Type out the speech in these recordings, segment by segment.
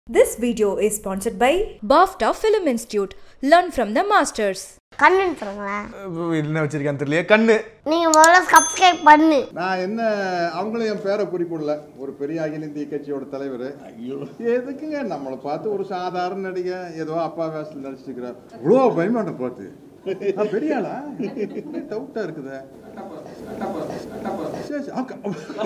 This video is sponsored by BAFTA Film Institute. Learn from the masters. கண்ணுன்னு சொல்லுங்களேன் என்ன வச்சிருக்கான்னு தெரியல கண்ணு நீங்க முதல்ல சப்ஸ்கிரைப் பண்ணு நான் என்ன அவங்களும் என் பேரை குறிப்பிடல ஒரு பெரிய அகில இந்திய கட்சியோட தலைவர் எதுக்குங்க நம்மளை பார்த்து ஒரு சாதாரண நடிகை ஏதோ அப்பா வேஷத்தில் நடிச்சிருக்கிறார் இவ்வளோ பயமாட்ட பார்த்து நான் பெரிய ஆளா டவுட்டா இருக்குதே சரி, சரி, அக்கா.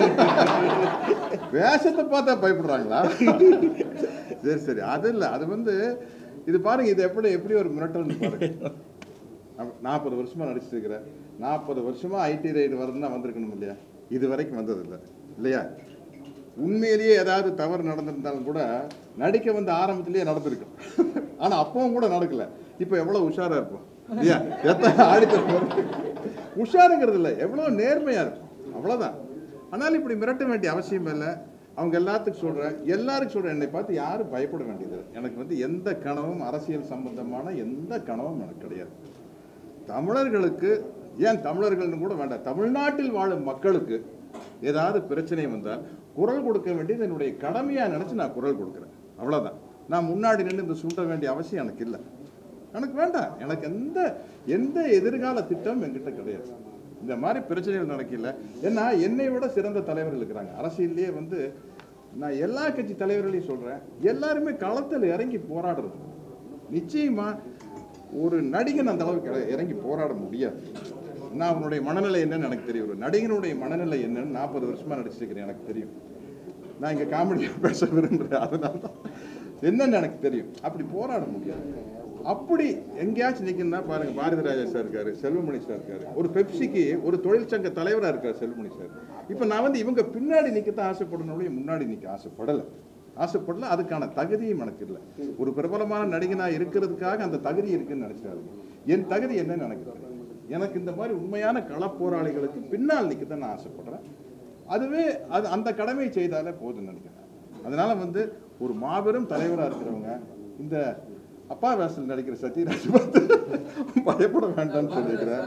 வேஷத்தை பார்த்தா பயப்படுறாங்களா சரி சரி அது இல்லை அது வந்து இது பாருங்க இது எப்படி எப்படி ஒரு மிரட்டல்னு பாருங்க நாற்பது வருஷமா நடிச்சிருக்கிறேன் நாற்பது வருஷமா ஐடி ரைடு வரதுன்னா வந்திருக்கணும் இல்லையா இது வரைக்கும் வந்ததில்லை இல்லையா உண்மையிலேயே ஏதாவது தவறு நடந்திருந்தாலும் கூட நடிக்க வந்த ஆரம்பத்திலேயே நடந்திருக்கும் ஆனா அப்பவும் கூட நடக்கல இப்போ எவ்வளவு உஷாரா இருப்போம் இல்லையா எத்தனை ஆடித்தரம் உஷாருங்கிறது இல்லை எவ்வளவு நேர்மையா இருக்கும் அவ்வளவுதான் ஆனால் இப்படி மிரட்ட வேண்டிய அவசியம் இல்லை அவங்க எல்லாத்துக்கும் சொல்றேன் எல்லாருக்கும் சொல்றேன் என்னை பார்த்து யாரும் பயப்பட வேண்டியது இல்லை. எனக்கு வந்து எந்த கனவும் அரசியல் சம்பந்தமான எந்த கனவும் எனக்கு கிடையாது தமிழர்களுக்கு ஏன் தமிழர்கள்னு கூட வேண்டாம் தமிழ்நாட்டில் வாழும் மக்களுக்கு ஏதாவது பிரச்சனை வந்தால் குரல் கொடுக்க வேண்டியது என்னுடைய கடமையா நினைச்சு நான் குரல் கொடுக்குறேன் அவ்வளவுதான் நான் முன்னாடி நின்று இந்த சுண்ட வேண்டிய அவசியம் எனக்கு இல்லை எனக்கு வேண்டாம் எனக்கு எந்த எந்த எதிர்கால திட்டம் என்கிட்ட கிடையாது இந்த மாதிரி பிரச்சனைகள் நடக்கல ஏன்னா என்னை விட சிறந்த தலைவர்கள் இருக்கிறாங்க அரசியல்லையே வந்து நான் எல்லா கட்சி தலைவர்களையும் சொல்றேன் எல்லாருமே களத்தில் இறங்கி போராடுறது நிச்சயமா ஒரு நடிகன் அந்த அளவுக்கு இற- இறங்கி போராட முடியாது நான் அவனுடைய மனநிலை என்னன்னு எனக்கு தெரியும் ஒரு நடிகனுடைய மனநிலை என்னன்னு நாற்பது வருஷமா நடிச்சிருக்கிறேன் எனக்கு தெரியும் நான் இங்க காமெடியாக பேச விரும்புகிறேன் அதனால தான் என்னன்னு எனக்கு தெரியும் அப்படி போராட முடியாது அப்படி எங்கேயாச்சும் நிற்கணும்னா பாருங்க பாரதி ராஜா சார் இருக்காரு செல்வமணி சார் இருக்காரு ஒரு பெப்சிக்கு ஒரு தொழிற்சங்க தலைவராக இருக்கார் செல்வமணி சார் இப்போ நான் வந்து இவங்க பின்னாடி நிற்கத்தான் ஆசைப்படணும் முன்னாடி நிற்க ஆசைப்படலை ஆசைப்படல அதுக்கான தகுதியும் எனக்கு இல்லை ஒரு பிரபலமான நடிகனா இருக்கிறதுக்காக அந்த தகுதி இருக்குன்னு நினைச்சாருங்க என் தகுதி என்னன்னு எனக்கு தெரியும் எனக்கு இந்த மாதிரி உண்மையான களப்போராளிகளுக்கு பின்னால் நிற்கத்தான் நான் ஆசைப்படுறேன் அதுவே அது அந்த கடமையை செய்தாலே போதும் நினைக்கிறேன் அதனால வந்து ஒரு மாபெரும் தலைவராக இருக்கிறவங்க இந்த அப்பா வேஷத்தில் நடிக்கிற சத்யராஜ் பார்த்து பயப்பட வேண்டாம்னு சொல்லியிருக்கிறேன்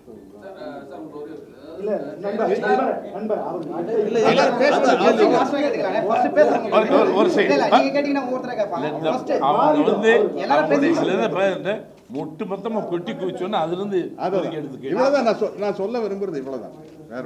ஒரு- ஒரு second. அவங்க வந்து எல்லாரும் அவங்களுடைய பேசுங்க. சிலதை பார்த்துட்டு மொட்டு மொத்தமா கொட்டி குவிச்சோன்னா அதுல இருந்து அதான் எடுத்துக்க இவ்வளவுதான் நான் சொல் நான் சொல்ல விரும்புறது இவ்வளவுதான் வேற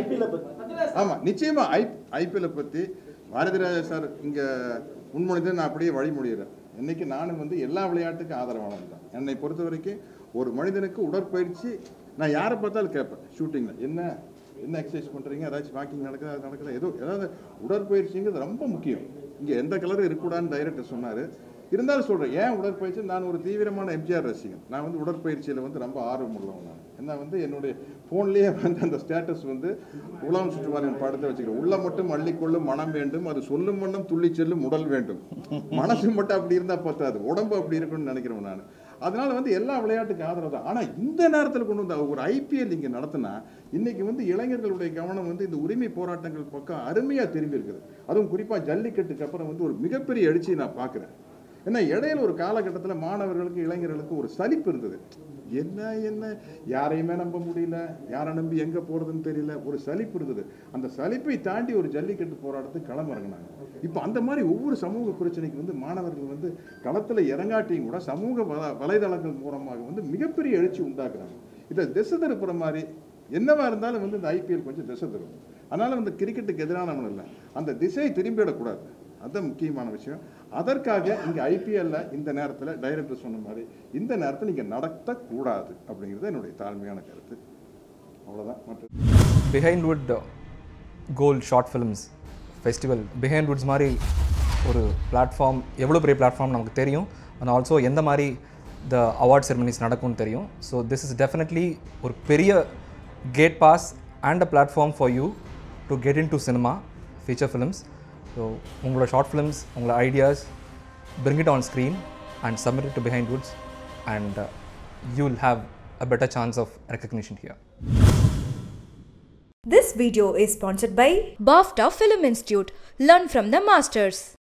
ஒண்ணு ஆமா நிச்சயமா ஐ ஐபிஎல்லை பத்தி பாரதி ராஜா சார் இங்க முன்மொழிந்து நான் அப்படியே வழிமொழிகிறேன் இன்னைக்கு நானும் வந்து எல்லா விளையாட்டுக்கும் ஆதரவானவன் தான் என்னை பொறுத்த வரைக்கும் ஒரு மனிதனுக்கு உடற்பயிற்சி நான் யாரை பார்த்தாலும் கேட்பேன் ஷூட்டிங்ல என்ன என்ன எக்ஸசைஸ் பண்றீங்க ஏதாச்சும் வாக்கிங் நடக்குதா அது நடக்குதா ஏதோ ஏதாவது உடற்பயிற்சிங்கிறது ரொம்ப முக்கியம் இங்க எந்த கலரும் இருக்கக்கூடாதுன்னு டைரக்டர் சொன்னாரு இருந்தாலும் சொல்றேன் ஏன் உடற்பயிற்சி நான் ஒரு தீவிரமான எம்ஜிஆர் ரசிகன் நான் வந்து உடற்பயிற்சியில வந்து ரொம்ப ஆர்வம் உள்ளவன் நான் என்ன வந்து என்னுடைய ஃபோன்லேயே வந்து அந்த ஸ்டேட்டஸ் வந்து உலகம் சுற்றுவாரின் படத்தை வச்சுக்கிறேன் உள்ள மட்டும் அள்ளிக்கொள்ளும் மனம் வேண்டும் அது சொல்லும் வண்ணம் துள்ளி செல்லும் உடல் வேண்டும் மனசு மட்டும் அப்படி இருந்தா பத்தாது உடம்பு அப்படி இருக்கும்னு நினைக்கிறேன் நான் அதனால வந்து எல்லா விளையாட்டுக்கு ஆதரவு தான் ஆனா இந்த நேரத்தில் கொண்டு வந்த ஒரு ஐபிஎல் இங்க நடத்தினா இன்னைக்கு வந்து இளைஞர்களுடைய கவனம் வந்து இந்த உரிமை போராட்டங்கள் பக்கம் அருமையா திரும்பி இருக்குது அதுவும் குறிப்பா ஜல்லிக்கட்டுக்கு அப்புறம் வந்து ஒரு மிகப்பெரிய எழுச்சியை நான் பார்க்கிறேன் ஏன்னா இடையில ஒரு காலகட்டத்தில் மாணவர்களுக்கு இளைஞர்களுக்கு ஒரு சலிப்பு இருந்தது என்ன என்ன யாரையுமே நம்ப முடியல யாரை நம்பி எங்க போறதுன்னு தெரியல ஒரு சலிப்பு இருந்தது அந்த சலிப்பை தாண்டி ஒரு ஜல்லிக்கட்டு போராட்டத்துக்கு களமிறங்கினாங்க இப்போ அந்த மாதிரி ஒவ்வொரு சமூக பிரச்சனைக்கு வந்து மாணவர்கள் வந்து களத்துல இறங்காட்டியும் கூட சமூக வல வலைதளங்கள் மூலமாக வந்து மிகப்பெரிய எழுச்சி உண்டாக்குறாங்க இதை திசை திருப்புற மாதிரி என்னவா இருந்தாலும் வந்து இந்த ஐபிஎல் கொஞ்சம் திசை திரும்பும் அதனால வந்து கிரிக்கெட்டுக்கு எதிரானவன் இல்லை அந்த திசையை திரும்பிடக்கூடாது அதுதான் முக்கியமான விஷயம் அதற்காக இங்க ஐபிஎல்ல இந்த நேரத்துல டைரக்டர் சொன்ன மாதிரி இந்த நேரத்தில் இங்க நடத்தக்கூடாது அப்படிங்கிறது என்னுடைய தாழ்மையான கருத்து அவ்வளவுதான் மற்ற behind gold short films festival behindwoods மாதிரி ஒரு பிளாட்ஃபார்ம் எவ்வளோ பெரிய பிளாட்ஃபார்ம் நமக்கு தெரியும் அண்ட் ஆல்சோ எந்த மாதிரி த அவார்ட் செரமனிஸ் நடக்கும்னு தெரியும் ஸோ திஸ் இஸ் டெஃபினெட்லி ஒரு பெரிய gate pass and a platform for you to get in to cinema feature films so உங்களோட ஷார்ட் ஃபிலிம்ஸ் உங்களோட ideas bring it on screen and submit it to behind woods and uh, you'll have a better chance of recognition here This video is sponsored by BAFTA Film Institute. Learn from the masters.